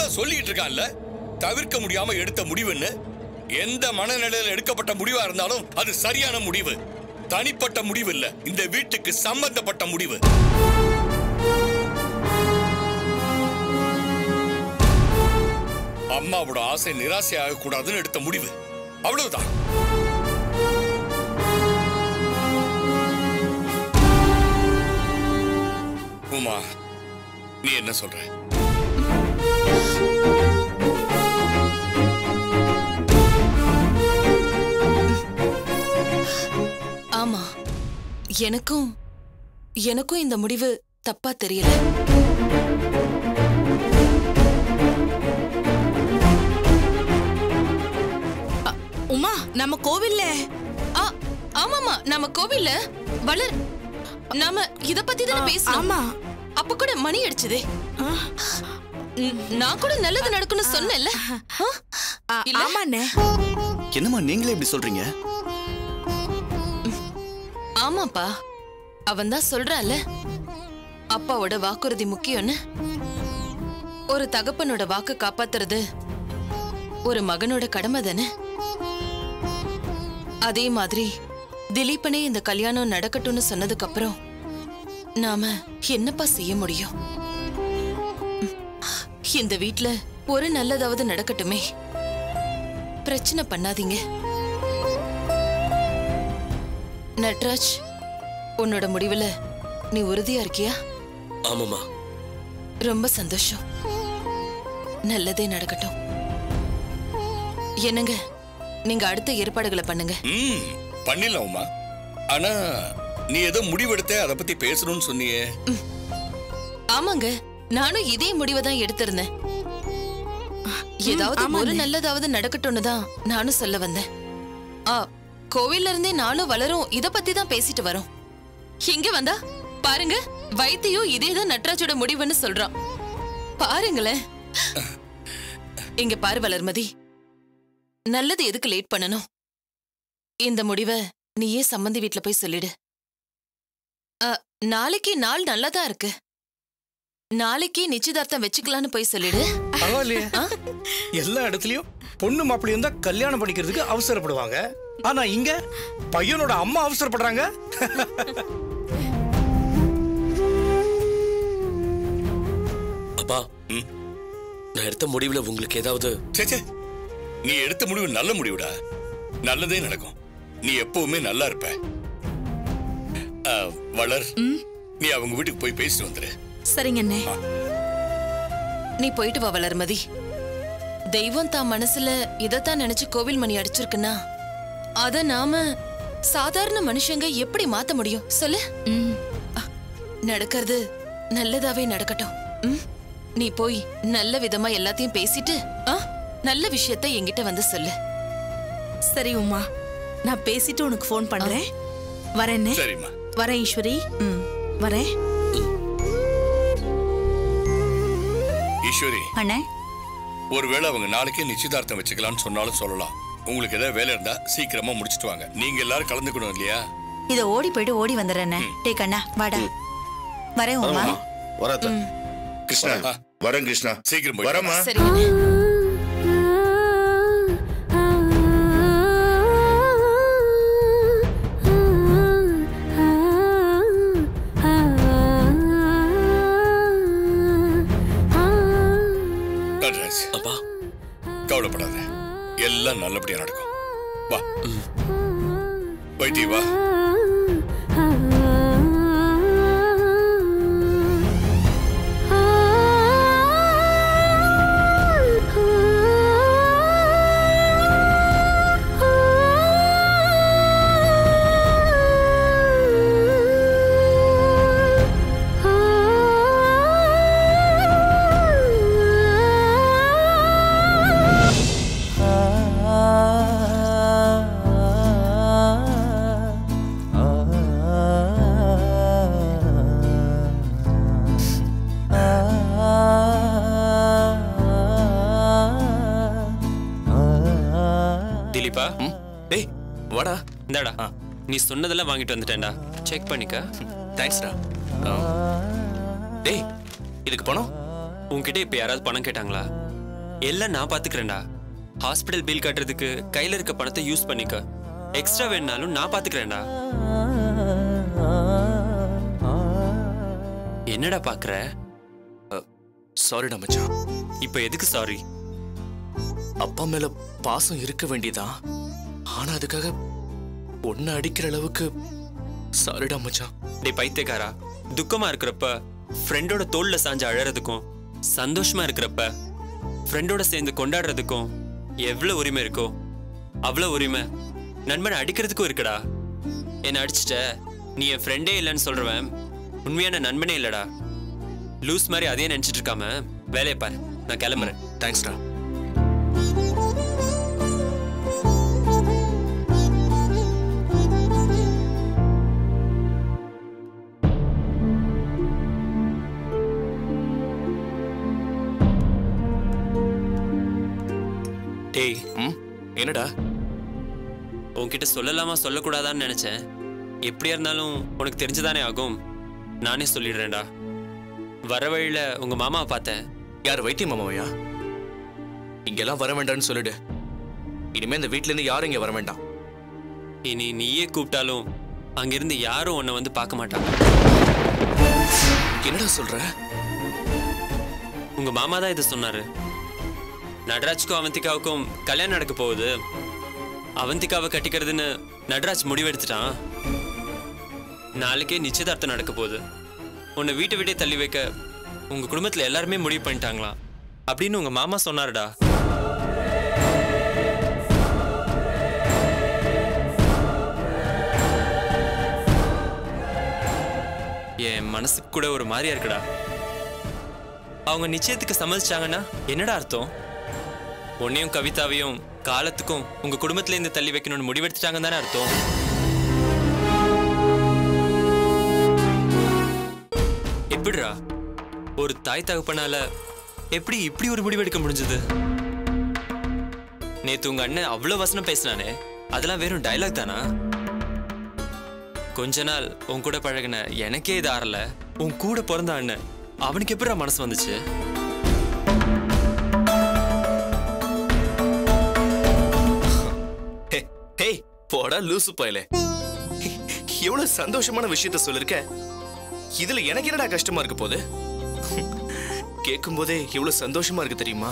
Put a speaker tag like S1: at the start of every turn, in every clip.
S1: தான் சொல்லிட்டு இருக்கான்ல தவிர்க்க முடியாம எடுத்த முடிவுன்னு எந்த மனநிலையில எடுக்கப்பட்ட முடிவா இருந்தாலும் அது சரியான முடிவு தனிப்பட்ட முடிவு இல்ல இந்த வீட்டுக்கு சம்பந்தப்பட்ட முடிவு அம்மாவோட ஆசை நிராசை ஆகக்கூடாதுன்னு எடுத்த முடிவு அவ்வளவுதான் உமா நீ என்ன சொல்ற
S2: ஆமா எனக்கும் எனக்கும் இந்த முடிவு தப்பா தெரியல
S3: உமா நம்ம கோவில்ல
S2: ஆ, ஆமாமா நம்ம கோவில்ல வளர் நாம இத பத்தி தானே பேசணும்
S3: ஆமா
S2: அப்ப கூட மணி அடிச்சதே
S3: ஆ,
S2: ம், நான் கூட நல்லது நடக்கும்னு சொன்னேன்ல ஆ?
S3: ஆ,
S2: இல்ல?
S3: ஆமாண்ணே
S4: என்னம்மா நீங்களே இப்படி சொல்றீங்க
S2: ஆமாப்பா அவன் தான் சொல்றான்ல அப்பாவோட வாக்குறுதி முக்கியம்னு ஒரு தகப்பனோட வாக்கு காப்பாத்துறது ஒரு மகனோட கடமை தானே அதே மாதிரி திலீபனே இந்த கல்யாணம் நடக்கட்டும்னு சொன்னதுக்கு அப்புறம் நாம என்னப்பா செய்ய முடியும் ம், இந்த வீட்ல ஒரு நல்லதாவது நடக்கட்டுமே பிரச்சனை பண்ணாதீங்க நட்ராஜ் உன்னோட முடிவுல நீ உறுதியா இருக்கியா
S5: ஆமாமா
S2: ரொம்ப சந்தோஷம் நல்லதே நடக்கட்டும் என்னங்க நீங்க அடுத்த ஏற்பாடுகளை பண்ணுங்க
S1: ம் பண்ணிடலாம் உமா ஆனா நீ ஏதோ முடிவெடுத்த அதை பத்தி பேசணும்னு சொன்னியே
S2: ஆமாங்க நானும் இதே முடிவை தான் எடுத்திருந்தேன் ஏதாவது ஒரு நல்லதாவது நடக்கட்டும்னு தான் நானும் சொல்ல வந்தேன் ஆ கோவில்ல இருந்தே நானும் வளரும் இத பத்தி தான் பேசிட்டு வரோம் இங்க வந்தா பாருங்க வைத்தியும் இதே தான் நட்ராஜோட முடிவுன்னு சொல்றான் பாருங்களேன் இங்க பாரு வளர்மதி நல்லது எதுக்கு லேட் பண்ணணும் இந்த முடிவை நீயே சம்மந்தி வீட்ல போய் சொல்லிடு அ, நாளைக்கு நாள் நல்லதா இருக்கு நாளைக்கே நிச்சயதார்த்தம் வச்சுக்கலாம்னு போய் சொல்லிடு
S6: பரவாயில்லையே
S2: ஆ?
S6: எல்லா இடத்துலயும் பொண்ணு மாப்பிள்ளை இருந்தா கல்யாணம் பண்ணிக்கிறதுக்கு அவசரப்படுவாங்க ஆனா இங்க பையனோட அம்மா அவசரப்படுறாங்க
S5: அப்பா
S1: ம்.
S5: நான் எடுத்த முடிவுல உங்களுக்கு ஏதாவது
S1: ச்சே ச்சே. நீ எடுத்த முடிவு நல்ல முடிவுடா நல்லதே நடக்கும் நீ எப்பவுமே நல்லா இருப்ப ஆ, வளர் நீ அவங்க வீட்டுக்கு போய் பேசிட்டு வந்துரு
S3: சரிங்கண்ணே
S2: நீ போயிட்டு வா வளர்மதி தெய்வம் தான் மனசுல இதத்தான் நினைச்சு கோவில் மணி அடிச்சிருக்குன்னா அத நாம சாதாரண மனுஷங்க எப்படி மாத்த முடியும் சொல்லு
S3: ம்
S2: அ, நடக்கிறது நல்லதாவே நடக்கட்டும் ம்? நீ போய் நல்ல விதமா எல்லாத்தையும் பேசிட்டு ஆ, நல்ல விஷயத்த என்கிட்ட வந்து சொல்லு
S3: சரி உமா நான் பேசிட்டு உனக்கு ஃபோன் பண்றேன் வரேன்னே
S1: சரிம்மா
S3: வரேன் ஈஸ்வரி ம் வரேன்
S1: ஈஸ்வரி
S7: அண்ணே
S1: ஒருவேளை அவங்க நாளைக்கே நிச்சயதார்த்தம் வச்சுக்கலாம்னு சொன்னாலும் சொல்லலாம் உங்களுக்கு ஏதாவது வேலை இருந்தா சீக்கிரமா முடிச்சிட்டு வாங்க நீங்க எல்லாரும் கலந்துக்கணும் இல்லையா
S7: இத ஓடி போயிட்டு ஓடி வந்துடுறேண்ணே டே கண்ணா வாடா வரேன் உமா
S8: வராத்த கிருஷ்ணா
S1: ஆ.
S8: வரேன் கிருஷ்ணா
S1: சீக்கிரம் போய்
S8: வரமா
S2: சரிங்க
S1: நடராஜ்
S5: அப்பா
S1: கவலைப்படாத எல்லாம் நல்லபடியா நடக்கும் வா வைத்தி வா
S9: திலீபா டேய் வாடா இந்தாடா நீ சொன்னதெல்லாம் வாங்கிட்டு வந்துட்டேன்டா செக் பண்ணிக்க
S4: தேங்க்ஸ்டா
S9: ஆ.
S4: டேய் இதுக்கு பணம்
S9: உன்கிட்ட இப்ப யாராவது பணம் கேட்டாங்களா எல்லாம் நான் பாத்துக்கிறேன்டா ஹாஸ்பிட்டல் பில் கட்டுறதுக்கு கையில இருக்க பணத்தை யூஸ் பண்ணிக்க எக்ஸ்ட்ரா வேணுனாலும் நான் பாத்துக்கிறேன்டா என்னடா பாக்குற
S4: சாரிடா மச்சான்
S9: இப்போ எதுக்கு சாரி
S4: அப்பா மேல பாசம் இருக்க வேண்டியதா ஆனா அதுக்காக ஒன்னு அடிக்கிற அளவுக்கு சாரிடா மச்சான்
S9: டேய் பைத்தியக்காரா துக்கமா இருக்கிறப்ப ஃப்ரெண்டோட தோல்ல சாஞ்சு அழறதுக்கும் சந்தோஷமா இருக்கிறப்ப ஃப்ரெண்டோட சேர்ந்து கொண்டாடுறதுக்கும் எவ்வளவு உரிமை இருக்கோ அவ்வளவு உரிமை நண்பனை அடிக்கிறதுக்கும் இருக்குடா என்னை அடிச்சிட்ட நீ என் ஃப்ரெண்டே இல்லைன்னு சொல்றவன் உண்மையான நண்பனே இல்லடா லூஸ் மாதிரி அதையே நினைச்சிட்டு இருக்காம வேலையை பாரு நான் கிளம்புறேன்
S4: தேங்க்ஸ்டா
S9: டேய்
S4: ம் என்னடா
S9: உன்கிட்ட சொல்லலாமா சொல்லக்கூடாதான்னு நினைச்சேன் எப்படியா இருந்தாலும் உனக்கு தெரிஞ்சுதானே ஆகும் நானே சொல்லிடுறேன்டா வர வழியில உங்க மாமாவை பார்த்தேன்
S4: யார் வைத்திய மாமாவையா இங்கெல்லாம் வர வேண்டாம்னு சொல்லிடு இனிமே இந்த வீட்ல இருந்து யாரும் இங்க வர வேண்டாம்
S9: இனி நீயே கூப்பிட்டாலும் அங்கிருந்து யாரும் உன்னை வந்து பார்க்க மாட்டாங்க
S4: என்னடா சொல்ற
S9: உங்க மாமா தான் இதை சொன்னாரு நடராஜ்க்கும் அவந்திகாவுக்கும் கல்யாணம் நடக்க போகுது அவந்திகாவை கட்டிக்கிறதுன்னு நடராஜ் முடிவெடுத்துட்டான் நாளைக்கே நிச்சயதார்த்தம் நடக்க போகுது உன்னை வீட்டை விட்டே தள்ளி வைக்க உங்க குடும்பத்துல எல்லாருமே முடிவு பண்ணிட்டாங்களாம் அப்படின்னு உங்க மாமா சொன்னாருடா என் மனசுக்கு கூட ஒரு மாதிரியா இருக்குடா அவங்க நிச்சயத்துக்கு சம்மதிச்சாங்கன்னா என்னடா அர்த்தம் உன்னையும் கவிதாவையும் காலத்துக்கும் உங்க குடும்பத்துல இருந்து தள்ளி வைக்கணும்னு முடிவெடுத்துட்டாங்கன்னு தானே அர்த்தம் எப்படிடா ஒரு தாய் தகப்பனால எப்படி இப்படி ஒரு முடிவெடுக்க முடிஞ்சது நேத்து உங்க அண்ணன் அவ்வளவு வசனம் பேசினானே அதெல்லாம் வெறும் டயலாக் தானா கொஞ்ச நாள் உன் கூட பழகின எனக்கே இது ஆறல உன் கூட பிறந்த அண்ணன் அவனுக்கு எப்படிடா மனசு வந்துச்சு
S4: ஹே, ஹேய் போடா லூசு பயலே எவ்வளவு சந்தோஷமான விஷயத்த சொல்லிருக்க இதுல எனக்கு என்னடா கஷ்டமா இருக்க போகுது கேட்கும் போதே எவ்வளவு சந்தோஷமா இருக்கு தெரியுமா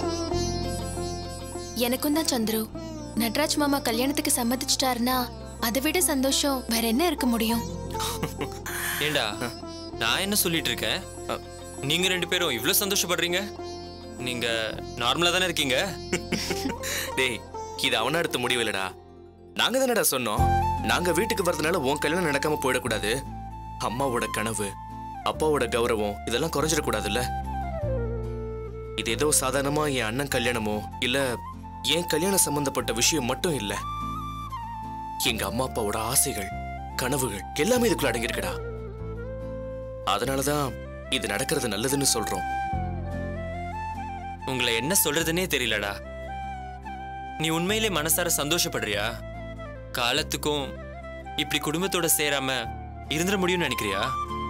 S2: எனக்கும் தான் சந்துரு நட்ராஜ் மாமா கல்யாணத்துக்கு சம்மதிச்சிட்டாருன்னா அதை விட சந்தோஷம் வேற என்ன இருக்க முடியும்
S9: ஏண்டா நான் என்ன சொல்லிட்டு இருக்கேன் நீங்க ரெண்டு பேரும் இவ்வளவு சந்தோஷப்படுறீங்க நீங்க நார்மலா தானே இருக்கீங்க
S4: டேய் இது அவனா எடுத்த முடிவு இல்லடா நாங்க தானடா சொன்னோம் நாங்க வீட்டுக்கு வரதுனால உன் கல்யாணம் நடக்காம போயிடக்கூடாது அம்மாவோட கனவு அப்பாவோட கௌரவம் இதெல்லாம் குறைஞ்சிடக்கூடாதுல்ல இது ஏதோ சாதாரணமா என் அண்ணன் கல்யாணமோ இல்ல என் கல்யாணம் சம்பந்தப்பட்ட விஷயம் மட்டும் இல்ல எங்க அம்மா அப்பாவோட ஆசைகள் கனவுகள் எல்லாமே இதுக்குள்ள அடங்கியிருக்குடா அதனாலதான் இது நடக்கிறது நல்லதுன்னு சொல்றோம்
S9: உங்களை என்ன சொல்றதுன்னே தெரியலடா நீ உண்மையிலே மனசார சந்தோஷப்படுறியா காலத்துக்கும் இப்படி குடும்பத்தோட சேராம இருந்துட முடியும்னு நினைக்கிறியா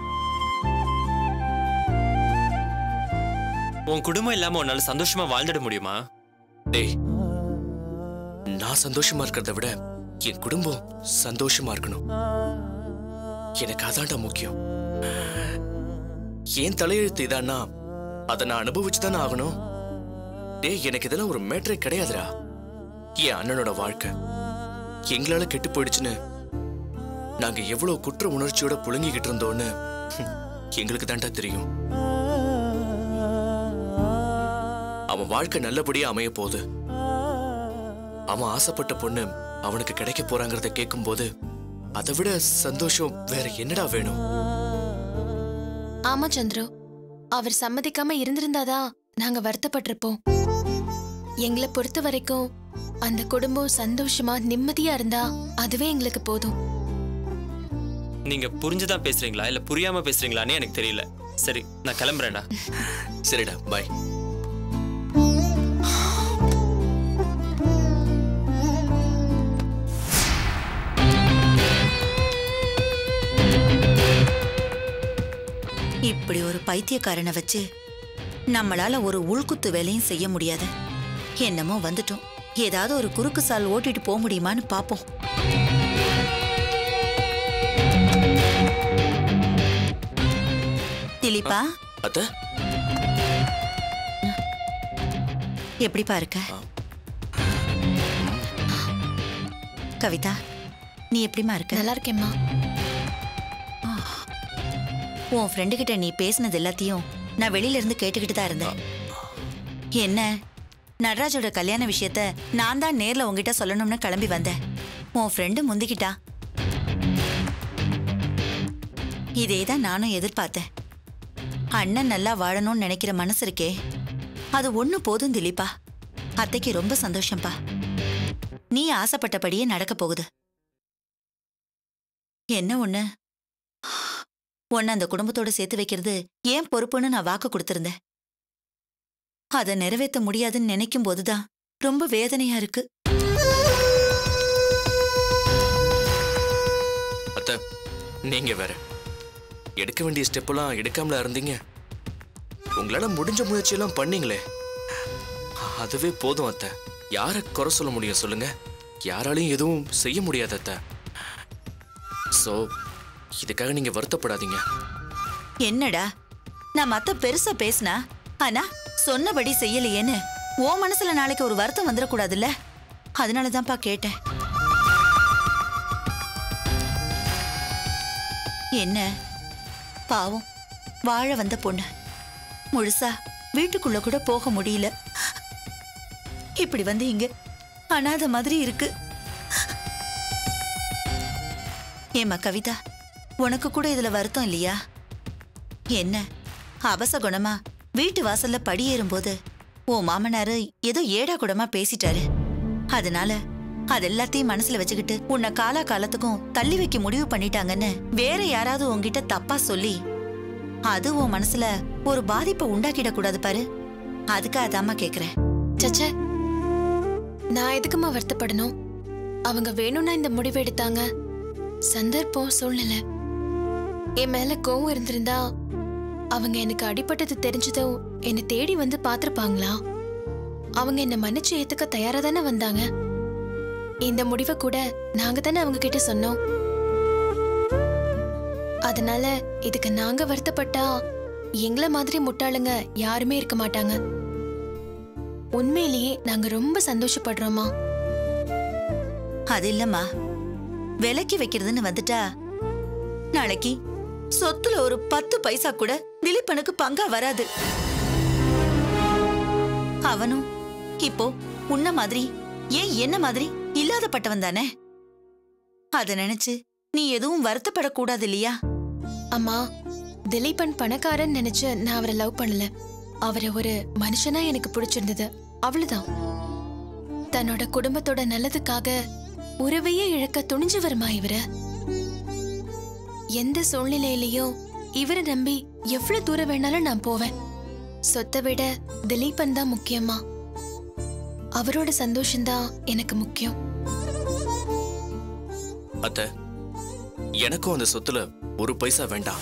S9: உன் குடும்பம் இல்லாம உன்னால சந்தோஷமா வாழ்ந்துட முடியுமா
S4: டேய் நான் சந்தோஷமா இருக்கிறத விட என் குடும்பம் சந்தோஷமா இருக்கணும் எனக்கு அதான்டா முக்கியம் என் தலையெழுத்து இதான்னா அதை நான் அனுபவிச்சு தானே ஆகணும் டேய் எனக்கு இதெல்லாம் ஒரு மேட்டரே கிடையாதுடா என் அண்ணனோட வாழ்க்கை எங்களால கெட்டு போயிடுச்சுன்னு நாங்க எவ்வளவு குற்ற உணர்ச்சியோட புழுங்கிக்கிட்டு இருந்தோன்னு ஹம், எங்களுக்கு தான்டா தெரியும் அவன் வாழ்க்கை நல்லபடியா அமைய போகுது அவன் ஆசைப்பட்ட பொண்ணு அவனுக்கு கிடைக்க போறாங்கிறத கேட்கும்போது அதை விட சந்தோஷம் வேற என்னடா வேணும்
S2: ஆமா சந்துரு அவர் சம்மதிக்காம இருந்திருந்தாதான் நாங்க வருத்தப்பட்டிருப்போம் எங்களை பொறுத்த வரைக்கும் அந்த குடும்பம் சந்தோஷமா நிம்மதியா இருந்தா அதுவே எங்களுக்கு போதும்
S9: நீங்க புரிஞ்சுதான் பேசுறீங்களா இல்ல புரியாம பேசுறீங்களான்னு எனக்கு தெரியல சரி நான் கிளம்புறேன்டா
S4: சரிடா பாய்
S7: இப்படி ஒரு பைத்தியக்காரனை வச்சு நம்மளால ஒரு உள்குத்து வேலையும் செய்ய முடியாது என்னமோ வந்துட்டோம் ஏதாவது ஒரு குறுக்கு சால் ஓட்டிட்டு போக முடியுமான்னு பாப்போம் திலீப்பா
S4: அத்த
S7: எப்படிப்பா இருக்க கவிதா நீ எப்படிமா இருக்க
S2: நல்லா இருக்கேம்மா
S7: உன் ஃப்ரெண்டு கிட்ட நீ பேசினது எல்லாத்தையும் நான் வெளியில இருந்து கேட்டுக்கிட்டு தான் இருந்தேன் என்ன நடராஜோட கல்யாண விஷயத்த நான் தான் நேர்ல உங்ககிட்ட சொல்லணும்னு கிளம்பி வந்தேன் உன் ஃப்ரெண்டு முந்திக்கிட்டா இதே தான் நானும் எதிர்பார்த்தேன் அண்ணன் நல்லா வாழணும்னு நினைக்கிற மனசு இருக்கே அது ஒண்ணு போதும் திலீப்பா அத்தைக்கு ரொம்ப சந்தோஷம்பா நீ ஆசைப்பட்டபடியே நடக்க போகுது என்ன ஒண்ணு உன்னை அந்த குடும்பத்தோட சேர்த்து வைக்கிறது ஏன் பொறுப்புன்னு நான் வாக்கு கொடுத்திருந்தேன் அதை நிறைவேற்ற முடியாதுன்னு நினைக்கும் போதுதான் ரொம்ப வேதனையா இருக்கு
S4: அத்த நீங்க வேற எடுக்க வேண்டிய ஸ்டெப்பெல்லாம் எடுக்காமல இருந்தீங்க உங்களால முடிஞ்ச முயற்சியெல்லாம் பண்ணீங்களே அதுவே போதும் அத்த யாரை குறை சொல்ல முடியும் சொல்லுங்க யாராலையும் எதுவும் செய்ய முடியாது அத்த சோ இதுக்காக நீங்க வருத்தப்படாதீங்க
S7: என்னடா நான் மத்த பெருசா பேசினா ஆனா சொன்னபடி செய்யலையேன்னு ஓ மனசுல நாளைக்கு ஒரு வருத்தம் வந்துடக்கூடாதுல்ல அதனாலதான்ப்பா கேட்டேன் என்ன பாவம் வாழ வந்த பொண்ணு முழுசா வீட்டுக்குள்ள கூட போக முடியல இப்படி வந்து இங்க அனாதை மாதிரி இருக்கு ஏம்மா கவிதா உனக்கு கூட இதுல வருத்தம் இல்லையா என்ன அபச குணமா வீட்டு வாசல்ல படியேறும்போது உன் மாமனாரு ஏதோ ஏடா குடமா பேசிட்டாரு அதனால அது எல்லாத்தையும் மனசுல வச்சுக்கிட்டு உன்னை காலா காலத்துக்கும் தள்ளி வைக்க முடிவு பண்ணிட்டாங்கன்னு வேற யாராவது உன்கிட்ட தப்பா சொல்லி அது உன் மனசுல ஒரு பாதிப்பை உண்டாக்கிட கூடாது பாரு அதுக்காக தாம்மா கேக்குறேன்
S2: சச்சே நான் எதுக்குமா வருத்தப்படணும் அவங்க வேணும்னா இந்த முடிவு எடுத்தாங்க சந்தர்ப்பம் சூழ்நிலை என் மேல கோவம் இருந்திருந்தா அவங்க எனக்கு அடிபட்டது தெரிஞ்சதும் என்னை தேடி வந்து பார்த்திருப்பாங்களா அவங்க என்ன மன்னிச்சு ஏத்துக்க தயாரா தானே வந்தாங்க இந்த முடிவை கூட நாங்க தானே அவங்க கிட்ட சொன்னோம் அதனால இதுக்கு நாங்க வருத்தப்பட்டா எங்களை மாதிரி முட்டாளுங்க யாருமே இருக்க மாட்டாங்க உண்மையிலேயே நாங்க ரொம்ப சந்தோஷப்படுறோமா
S7: அது இல்லம்மா விலைக்கு வைக்கிறதுன்னு வந்துட்டா நாளைக்கு சொத்துல ஒரு பத்து பைசா கூட திலீபனுக்கு பங்கா வராது அவனும் இப்போ உன்ன மாதிரி ஏன் என்ன மாதிரி இல்லாதப்பட்டவன் தானே அத நினைச்சு நீ எதுவும் வருத்தப்படக்கூடாது இல்லையா
S2: அம்மா திலீபன் பணக்காரன் நினைச்சு நான் அவரை லவ் பண்ணல அவரை ஒரு மனுஷனா எனக்கு பிடிச்சிருந்தது அவ்வளவுதான் தன்னோட குடும்பத்தோட நல்லதுக்காக உறவையே இழக்க துணிஞ்சு வருமா இவரு எந்த சூழ்நிலையிலயும் இவரை நம்பி எவ்வளவு தூரம் வேணாலும் நான் போவேன் சொத்தை விட திலீபன் தான் முக்கியமா அவரோட சந்தோஷம்தான் எனக்கு முக்கியம்
S4: அத்த எனக்கும் அந்த சொத்துல ஒரு பைசா வேண்டாம்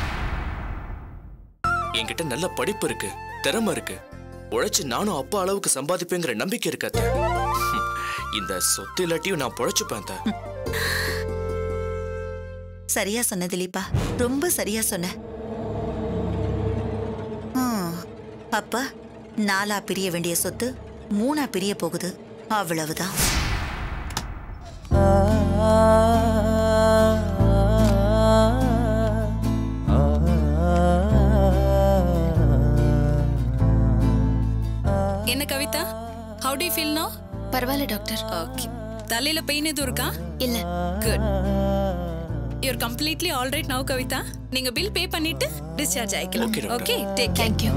S4: என்கிட்ட நல்ல படிப்பு இருக்கு திறமை இருக்கு உழைச்சு நானும் அப்பா அளவுக்கு சம்பாதிப்பேங்கிற நம்பிக்கை இருக்கு அத்த இந்த சொத்து இல்லாட்டியும் நான் பொழைச்சுப்பேன் அத்த
S7: சரியா சொன்ன திலீபா ரொம்ப சரியா சொன்ன ஹம், அப்ப நாலா பிரிய வேண்டிய சொத்து மூணா பிரிய போகுது அவ்வளவுதான்
S10: என்ன Kavitha how do feel no
S2: பரவாயில்ல டாக்டர்
S10: ஓகே தலையில பெயின் எதுவும் இருக்கா
S2: இல்ல
S10: good your completely all right now Kavitha நீங்க பில் பே பண்ணிட்டு டிஸ்சார்ஜ் ஆயிக்கலாம்
S4: Okay, doctor.
S10: Okay take care
S2: thank you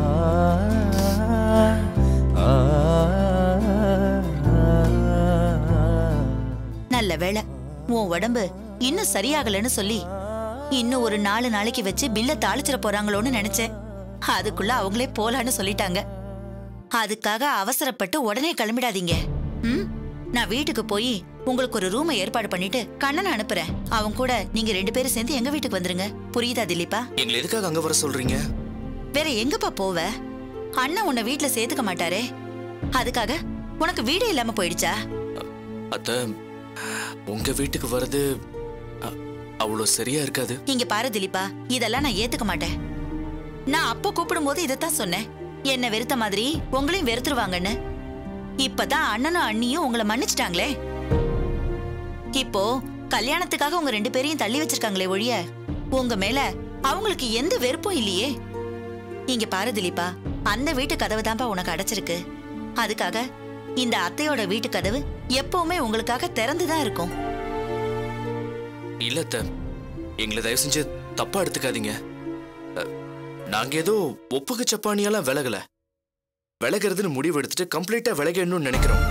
S7: நல்ல வேளை உன் உடம்பு இன்னும் சரியாகலன்னு சொல்லி இன்னும் ஒரு நாலு நாளைக்கு வச்சு பில்ல தாளிச்சிட போறாங்களோன்னு நினைச்சேன் அதுக்குள்ள அவங்களே போலான்னு சொல்லிட்டாங்க அதுக்காக அவசரப்பட்டு உடனே கிளம்பிடாதீங்க ம் நான் வீட்டுக்கு போய் உங்களுக்கு ஒரு ரூமை ஏற்பாடு பண்ணிட்டு கண்ணனை அனுப்புறேன் அவன் கூட நீங்க ரெண்டு பேரும் சேர்ந்து எங்க வீட்டுக்கு வந்துருங்க புரியுதா திலீப்பா
S4: எங்களை எதுக்காக அங்க வர சொல்றீங்க
S7: வேற எங்கப்பா போவ அண்ணன் உன்னை வீட்ல சேர்த்துக்க மாட்டாரே அதுக்காக உனக்கு வீடே இல்லாம போயிடுச்சா
S4: அத்த உங்க வீட்டுக்கு வர்றது அ- அவ்வளோ சரியா இருக்காது
S7: இங்க பாரு திலீபா இதெல்லாம் நான் ஏத்துக்க மாட்டேன் நான் அப்ப கூப்பிடும்போது இதைத்தான் சொன்னேன் என்ன வெறுத்த மாதிரி உங்களையும் வெறுத்துருவாங்கன்னு இப்பதான் அண்ணனும் அண்ணியும் உங்களை மன்னிச்சிட்டாங்களே இப்போ கல்யாணத்துக்காக உங்க ரெண்டு பேரையும் தள்ளி வச்சிருக்காங்களே ஒழிய உங்க மேல அவங்களுக்கு எந்த வெறுப்பும் இல்லையே இங்க பாரு திலீபா அந்த வீட்டு கதவு தான்ப்பா உனக்கு அடைச்சிருக்கு அதுக்காக இந்த அத்தையோட வீட்டு கதவு எப்பவுமே உங்களுக்காக திறந்துதான் இருக்கும்
S4: இல்ல அத்த எங்களை தயவு செஞ்சு தப்பா எடுத்துக்காதீங்க அ, நாங்க ஏதோ ஒப்புக்கு சப்பானியெல்லாம் விலகல விலகிறதுன்னு முடிவு எடுத்துட்டு கம்ப்ளீட்டா விலகணும்னு நினைக்கிறோம்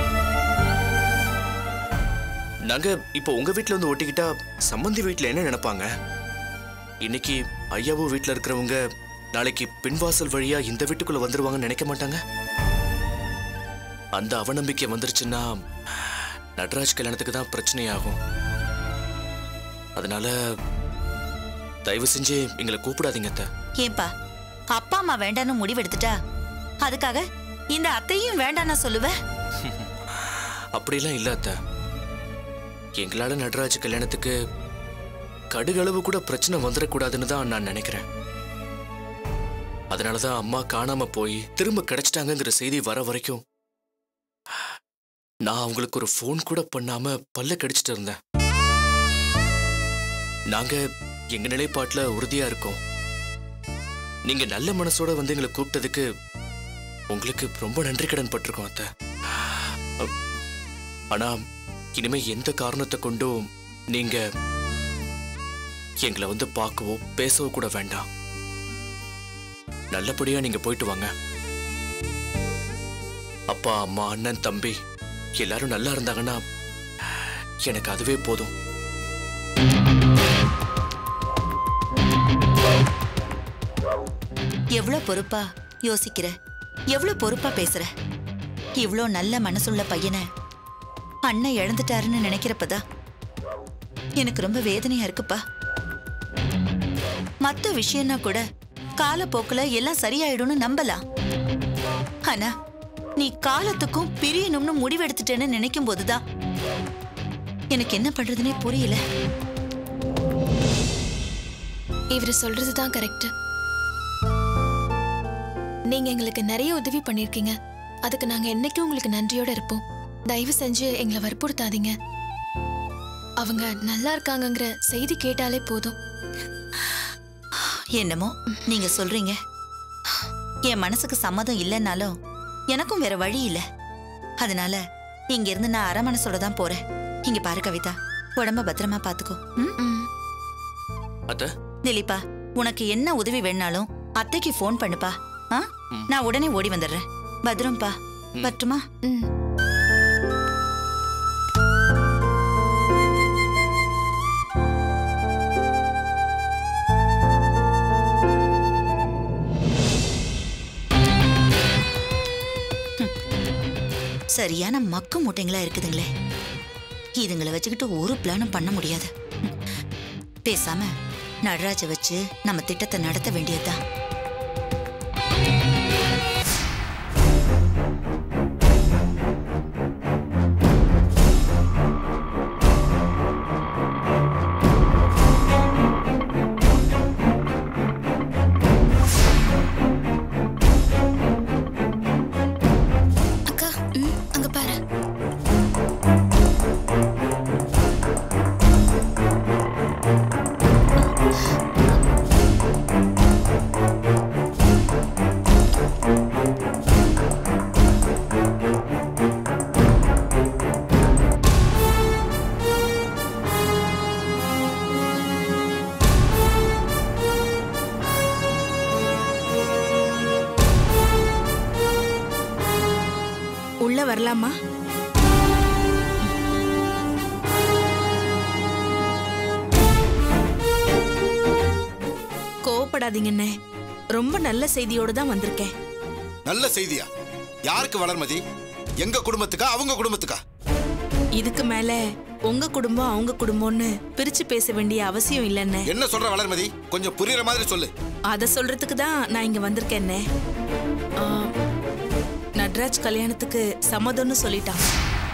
S4: நாங்க இப்போ உங்க வீட்ல வந்து ஒட்டிக்கிட்டா சம்பந்தி வீட்ல என்ன நினைப்பாங்க இன்னைக்கு ஐயாவோ வீட்ல இருக்கிறவங்க நாளைக்கு பின்வாசல் வழியா இந்த வீட்டுக்குள்ள வந்துருவாங்கன்னு நினைக்க மாட்டாங்க அந்த அவநம்பிக்கை வந்துருச்சுன்னா நடராஜ் கல்யாணத்துக்கு தான் பிரச்சனையாகும் அதனால தயவு செஞ்சு எங்களை கூப்பிடாதீங்க அத்தை
S7: ஏன்பா அப்பா அம்மா வேண்டான்னு முடிவெடுத்துட்டா அதுக்காக இந்த அத்தையும் வேண்டாம்னா சொல்லுவ
S4: அப்படிலாம் இல்ல அத்தை எங்களால நடராஜ் கல்யாணத்துக்கு கடுகளவு கூட பிரச்சனை வந்துடக்கூடாதுன்னு தான் நான் நினைக்கிறேன் அதனாலதான் அம்மா காணாம போய் திரும்ப கிடைச்சிட்டாங்கங்கிற செய்தி வர வரைக்கும் நான் அவங்களுக்கு ஒரு ஃபோன் கூட பண்ணாம பல்ல கடிச்சிட்டு இருந்தேன் நாங்க எங்க நிலைப்பாட்டுல உறுதியா இருக்கோம் நீங்க நல்ல மனசோட வந்து எங்களை கூப்பிட்டதுக்கு உங்களுக்கு ரொம்ப நன்றி கடன் பட்டிருக்கோம் அத்தை அ- ஆனா இனிமே எந்த காரணத்தை கொண்டும் நீங்க எங்களை வந்து பார்க்கவோ பேசவோ கூட வேண்டாம் நல்லபடியா நீங்க போயிட்டு வாங்க அப்பா அம்மா அண்ணன் தம்பி எல்லாரும் நல்லா இருந்தாங்கன்னா எனக்கு அதுவே போதும்
S7: எவ்வளவு பொறுப்பா யோசிக்கிற எவ்வளவு பொறுப்பா பேசுற இவ்ளோ நல்ல மனசுள்ள பையனை அண்ணன் இழந்துட்டாருன்னு நினைக்கிறப்பதான் எனக்கு ரொம்ப வேதனையா இருக்குப்பா மத்த விஷயம்னா கூட காலப்போக்குல எல்லாம் சரியாயிடும்னு நம்பலாம் ஆனா நீ காலத்துக்கும் பிரியணும்னு முடிவெடுத்துட்டேன்னு நினைக்கும் போதுதான் எனக்கு என்ன பண்றதுனே புரியல
S2: இவர் சொல்றதுதான் கரெக்ட் நீங்க எங்களுக்கு நிறைய உதவி பண்ணிருக்கீங்க அதுக்கு நாங்க என்னைக்கும் உங்களுக்கு நன்றியோட இருப்போம் தயவு செஞ்சு எங்களை வற்புறுத்தாதீங்க அவங்க நல்லா இருக்காங்கங்கிற செய்தி கேட்டாலே போதும்
S7: என்னமோ நீங்க சொல்றீங்க என் மனசுக்கு சம்மதம் இல்லைன்னாலும் எனக்கும் வேற வழி இல்ல அதனால இங்க இருந்து நான் அரை மனசோட தான் போறேன் இங்க பாரு கவிதா உடம்ப பத்திரமா பாத்துக்கோ ம்?
S2: ம்.
S4: அத்தை
S7: திலீபா உனக்கு என்ன உதவி வேணாலும் அத்தைக்கு ஃபோன் பண்ணுப்பா ஆ நான் உடனே ஓடி வந்துடுறேன் பத்திரம்ப்பா பட்டுமா
S2: ம்
S7: சரியான மக்கு மூட்டைங்களா இருக்குதுங்களே இதுங்களை வச்சுக்கிட்டு ஒரு பிளானும் பண்ண முடியாது ம். பேசாம நடராஜ வச்சு நம்ம திட்டத்தை நடத்த வேண்டியதுதான்
S2: அக்கா ம் அங்க பாரு
S3: உள்ள வரலாமா கோவப்படாதீங்கண்ணே ரொம்ப நல்ல செய்தியோட தான் வந்திருக்கேன்
S8: நல்ல செய்தியா யாருக்கு வளர்மதி எங்க குடும்பத்துக்கா அவங்க குடும்பத்துக்கா
S3: இதுக்கு மேல உங்க குடும்பம் அவங்க குடும்பம்னு பிரிச்சு பேச வேண்டிய அவசியம் இல்லைண்ணே
S8: என்ன சொல்ற வளர்மதி கொஞ்சம் புரியுற மாதிரி சொல்லு
S3: அத சொல்றதுக்கு தான் நான் இங்க வந்திருக்கேன்னே ஆ, நட்ராஜ் கல்யாணத்துக்கு சம்மதம்னு சொல்லிட்டான்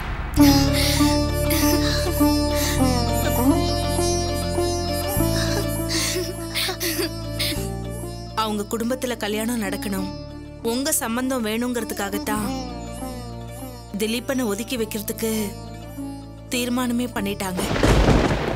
S3: அவங்க குடும்பத்துல கல்யாணம் நடக்கணும் உங்க சம்பந்தம் வேணுங்கிறதுக்காகத்தான் திலீப்பனை ஒதுக்கி வைக்கிறதுக்கு தீர்மானமே பண்ணிட்டாங்க